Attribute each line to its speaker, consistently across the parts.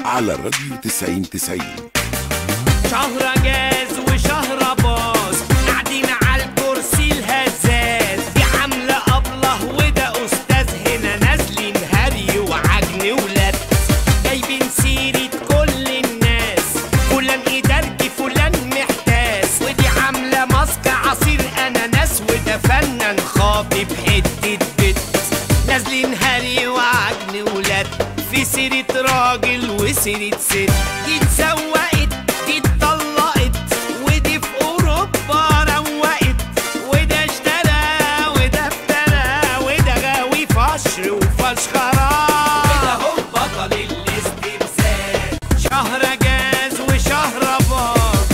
Speaker 1: على الراديو 90 90
Speaker 2: شهر جاز وشهر باص قاعدين على الكرسي الهزاز دي عاملة أبله وده أستاذ هنا نازلين هري وعجن ولاد جايبين سيرة كل الناس فلان إدارجي فلان محتاس ودي عاملة ماسك عصير أناناس وده فنان خاطب حتة بت نازلين هري وعجن ولاد في سيرة راجل وسيرة ست دي اتسوقت دي اتطلقت ودي في أوروبا روقت وده اشترى وده ابتلى وده غاوي فشر وفشخرة وده هو بطل الاستمثال شهر جاز وشهر باظ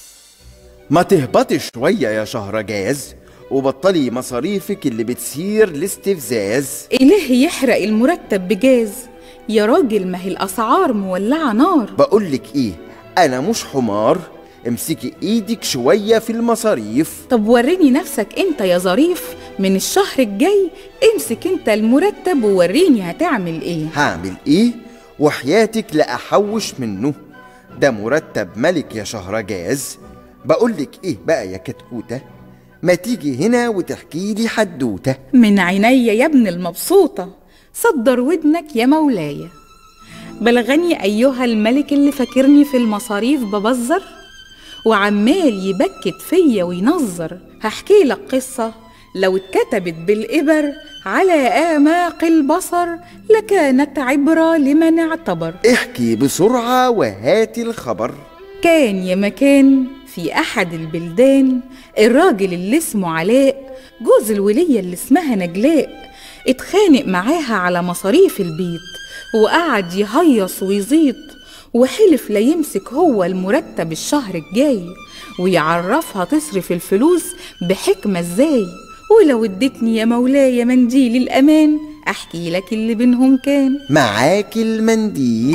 Speaker 3: ما تهبطي شوية يا شهرجاز وبطلي مصاريفك اللي بتثير الاستفزاز
Speaker 4: إله يحرق المرتب بجاز يا راجل ما هي الأسعار مولعة نار
Speaker 3: بقولك ايه انا مش حمار امسكي ايدك شوية في المصاريف
Speaker 4: طب وريني نفسك انت يا ظريف من الشهر الجاي امسك انت المرتب ووريني هتعمل ايه
Speaker 3: هعمل ايه وحياتك لأحوش منه ده مرتب ملك يا شهرجاز بقولك ايه بقى يا كتكوتة ما تيجي هنا وتحكي لي حدوتة
Speaker 4: من عينيا يا ابن المبسوطة صدر ودنك يا مولاي بلغني أيها الملك اللي فاكرني في المصاريف ببزر وعمال يبكت فيا وينظر هحكي لك قصة لو اتكتبت بالإبر على آماق البصر لكانت عبرة لمن اعتبر
Speaker 3: احكي بسرعة وهاتي الخبر
Speaker 4: كان يا مكان في أحد البلدان الراجل اللي اسمه علاء جوز الولية اللي اسمها نجلاء اتخانق معاها على مصاريف البيت وقعد يهيص ويزيط وحلف لا يمسك هو المرتب الشهر الجاي ويعرفها تصرف الفلوس بحكمة ازاي ولو ادتني يا مولاي منديل الأمان أحكي لك اللي بينهم كان
Speaker 3: معاك المنديل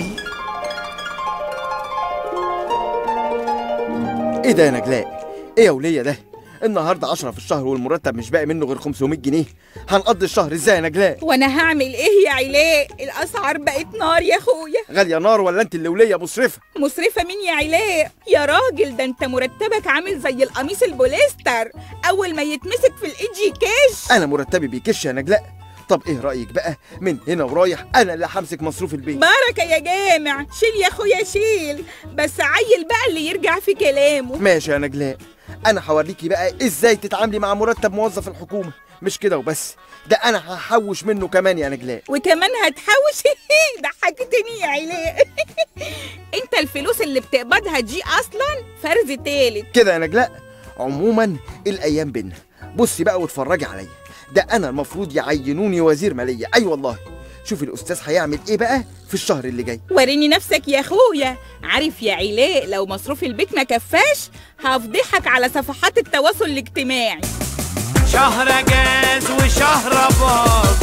Speaker 3: ايه ده يا نجلاء ايه يا ولية ده النهارده 10 في الشهر والمرتب مش باقي منه غير 500 جنيه هنقضي الشهر ازاي يا نجلاء
Speaker 4: وانا هعمل ايه يا علاء الاسعار بقت نار يا اخويا
Speaker 3: غالية نار ولا انت اللي ولية مصرفة
Speaker 4: مصرفة مين يا علاء يا راجل ده انت مرتبك عامل زي القميص البوليستر اول ما يتمسك في الايد يكش
Speaker 3: انا مرتبي بيكش يا نجلاء طب ايه رأيك بقى من هنا ورايح انا اللي همسك مصروف البيت
Speaker 4: بركة يا جامع شيل يا اخويا شيل بس عيل بقى اللي يرجع في كلامه
Speaker 3: ماشي يا نجلاء انا هوريكي بقى ازاي تتعاملي مع مرتب موظف الحكومة مش كده وبس ده انا هحوش منه كمان يا نجلاء
Speaker 4: وكمان هتحوش ضحكتني يا علاء انت الفلوس اللي بتقبضها دي اصلا فرز تالت
Speaker 3: كده يا نجلاء عموما الايام بينا بصي بقى واتفرجي عليا ده انا المفروض يعينوني وزير ماليه اي والله شوفي الاستاذ هيعمل ايه بقى في الشهر اللي جاي
Speaker 4: وريني نفسك يا اخويا عارف يا علاء لو مصروف البيت ما كفاش هفضحك على صفحات التواصل الاجتماعي
Speaker 2: شهر جاز وشهر باظ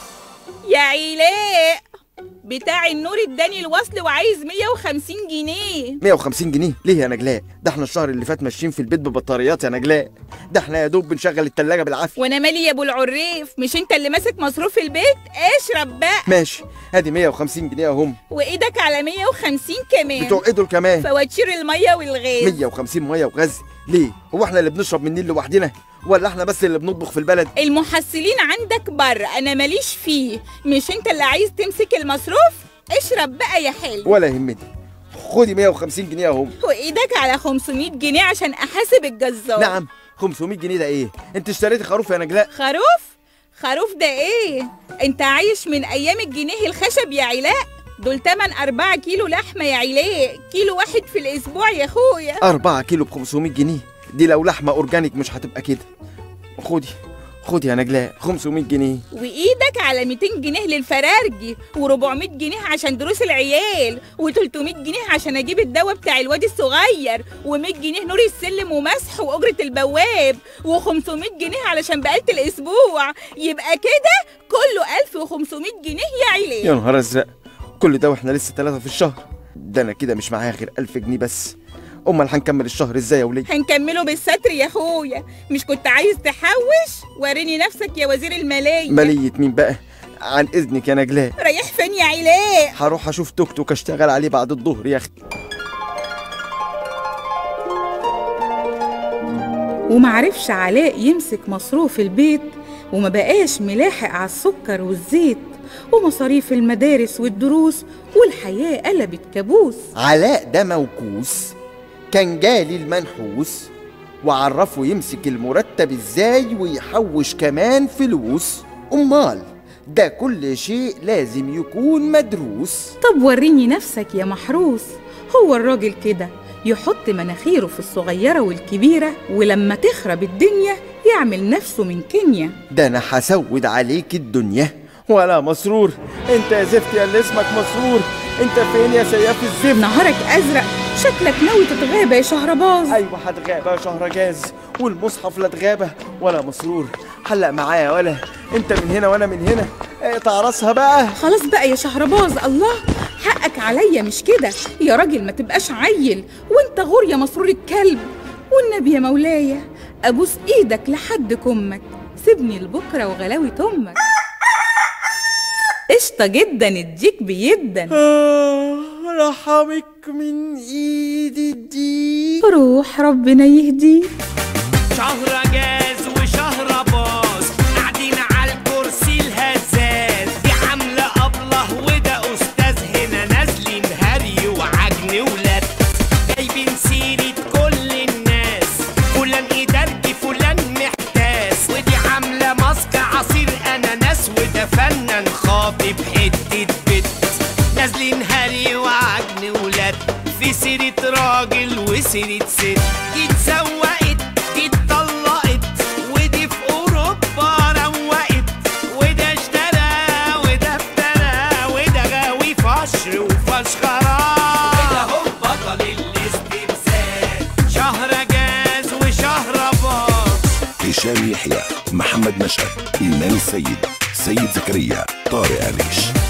Speaker 4: يا علاء بتاع النور اداني الوصل وعايز 150 جنيه
Speaker 3: 150 جنيه ليه يا نجلاء ده احنا الشهر اللي فات ماشيين في البيت ببطاريات يا نجلاء ده احنا يا دوب بنشغل التلاجة بالعافيه
Speaker 4: وانا مالي يا ابو العريف مش انت اللي ماسك مصروف البيت اشرب بقى
Speaker 3: ماشي ادي 150 جنيه اهم
Speaker 4: وايدك على 150 كمان
Speaker 3: بتوع ايه دول كمان
Speaker 4: فواتير الميه والغاز
Speaker 3: 150 ميه وغاز ليه هو احنا اللي بنشرب من النيل لوحدنا ولا احنا بس اللي بنطبخ في البلد
Speaker 4: المحصلين عندك بره انا ماليش فيه مش انت اللي عايز تمسك المصروف اشرب بقى يا حلو
Speaker 3: ولا يهمني خدي 150 جنيه اهم
Speaker 4: وايدك على 500 جنيه عشان احاسب الجزار
Speaker 3: نعم 500 جنيه ده ايه انت اشتريتي خروف يا نجلاء
Speaker 4: خروف خروف ده ايه انت عايش من ايام الجنيه الخشب يا علاء دول تمن أربعة كيلو لحمة يا علاء كيلو واحد في الأسبوع يا أخويا
Speaker 3: 4 كيلو ب 500 جنيه دي لو لحمه اورجانيك مش هتبقى كده خدي خدي يا نجلاء 500 جنيه
Speaker 4: وإيدك على 200 جنيه للفرارجي و400 جنيه عشان دروس العيال و300 جنيه عشان أجيب الدواء بتاع الواد الصغير و100 جنيه نور السلم ومسح وأجرة البواب و500 جنيه علشان بقالة الأسبوع يبقى كده كله 1500 جنيه يا علاء
Speaker 3: يا نهار ازرق كل ده واحنا لسه ثلاثة في الشهر ده انا كده مش معايا غير 1000 جنيه بس امال هنكمل الشهر ازاي يا وليه
Speaker 4: هنكمله بالستر يا اخويا مش كنت عايز تحوش وريني نفسك يا وزير الماليه
Speaker 3: مالية مين بقى عن اذنك يا نجلاء
Speaker 4: رايح فين فين يا علاء
Speaker 3: هروح اشوف توك توك اشتغل عليه بعد الظهر يا اختي
Speaker 4: ومعرفش علاء يمسك مصروف البيت وما بقاش ملاحق على السكر والزيت ومصاريف المدارس والدروس والحياة قلبت كابوس
Speaker 3: علاء ده موكوس كان جالي المنحوس وعرفه يمسك المرتب ازاي ويحوش كمان فلوس امال ده كل شيء لازم يكون مدروس
Speaker 4: طب وريني نفسك يا محروس هو الراجل كده يحط مناخيره في الصغيرة والكبيرة ولما تخرب الدنيا يعمل نفسه من كينيا
Speaker 3: ده انا هسود عليك الدنيا ولا مسرور انت يا زفت يا اللي اسمك مسرور انت فين يا سياف الزفت
Speaker 4: نهارك أزرق شكلك ناوي تتغابى يا شهرباز
Speaker 3: ايوه هتغابى يا شهرجاز والمصحف لا اتغابى ولا مسرور حلق معايا ولا انت من هنا وانا من هنا اقطع راسها بقى
Speaker 4: خلاص بقى يا شهرباز الله حقك عليا مش كده يا راجل ما تبقاش عيل وانت غور يا مسرور الكلب والنبي يا مولاي ابوس ايدك لحد كمك سيبني لبكره وغلاوة امك قشطة جدا الديك بيدا
Speaker 3: آه رحمك من ايدي الديك
Speaker 4: روح ربنا يهديك
Speaker 2: شهر جاز وشهر باص قاعدين على الكرسي الهزاز دي عاملة أبله وده أستاذ هنا نازلين هري وعجن ولاد جايبين سيرة كل الناس فلان إدارجي فلان محتاس ودي عاملة ماسك عصير أناناس وده فنان خاطب حتة بت نازلين هري وعجن ولاد في سيرة راجل وسيرة ست دي اتسوقت دي اتطلقت ودي في أوروبا روقت وده اشترى وده افترى وده غاوي فشر وفشخرة وده هو بطل الاستمثال شهر جاز وشهر باص
Speaker 1: هشام يحيى محمد مشهد إيمان السيد سيد زكريا طارق الريش